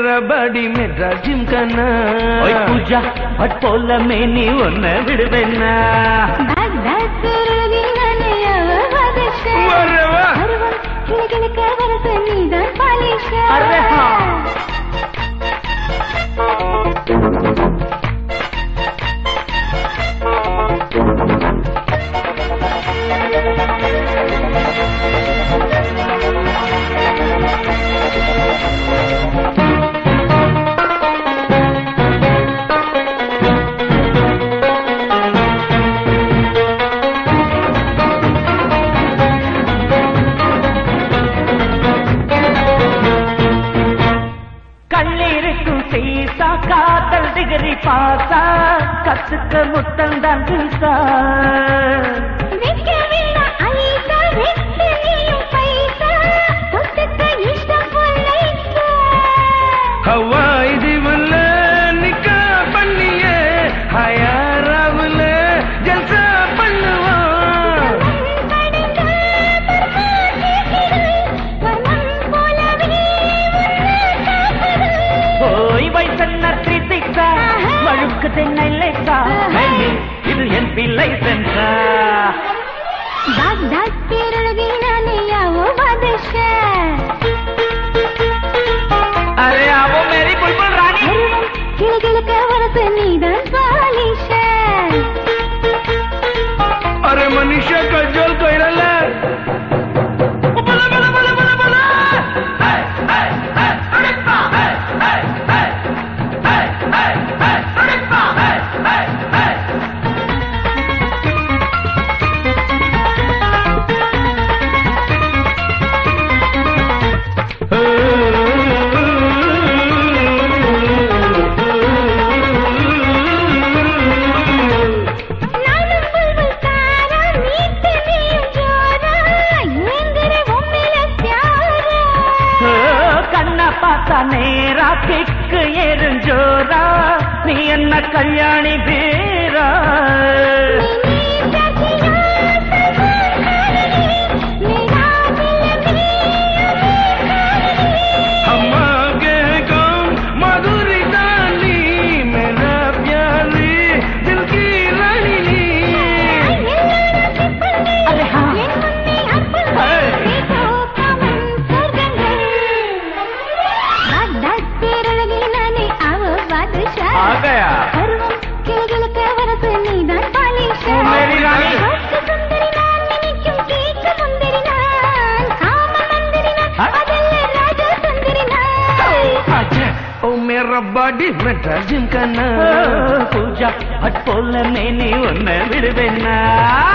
मेरा बड़ी मेरा जिमकाना ஓய் பூஜா பட் போல மேனி ஒன்ன விடுவேன்னா अरे वाह अरे हाँ। கண்ணீருக்கும் சீசா காதல் டிகிரி பாசா கத்துக்க முத்தந்தான் பீசா हवाई दिवल निका பண்ணியே ஹயாராவுல ஜல்சா பண்ணுவான் ஓய் வைசன்ன திரிசா வழுக்கு தென்னை லேசா மேனி, இது என் பிள்ளை சென்றா அரே அவோ மேரி புல்புல் ராணி கிழக்கிழக்க வரசு நீதான் பாலிஷ अरे मनीषा कजोल कइरला நானும் புல்புல் தாரா நீட்டு நீயும் ஜோரா எங்கிற உம்மில பியாரா கண்ண பார்த்தா நேரா கிக்கு எரிஞ்சோரா நீ என்ன கல்யாணி பேரா हम आगे गाँव मधुरी दानी मेरा प्यारी दिल की रानी अरे हाँ। आ गया मेरी रानी। ओ मेरा बॉडी मेरा जिमकाना பூஜா பட் போல மேனி ஒன்ன விடுவேன்னா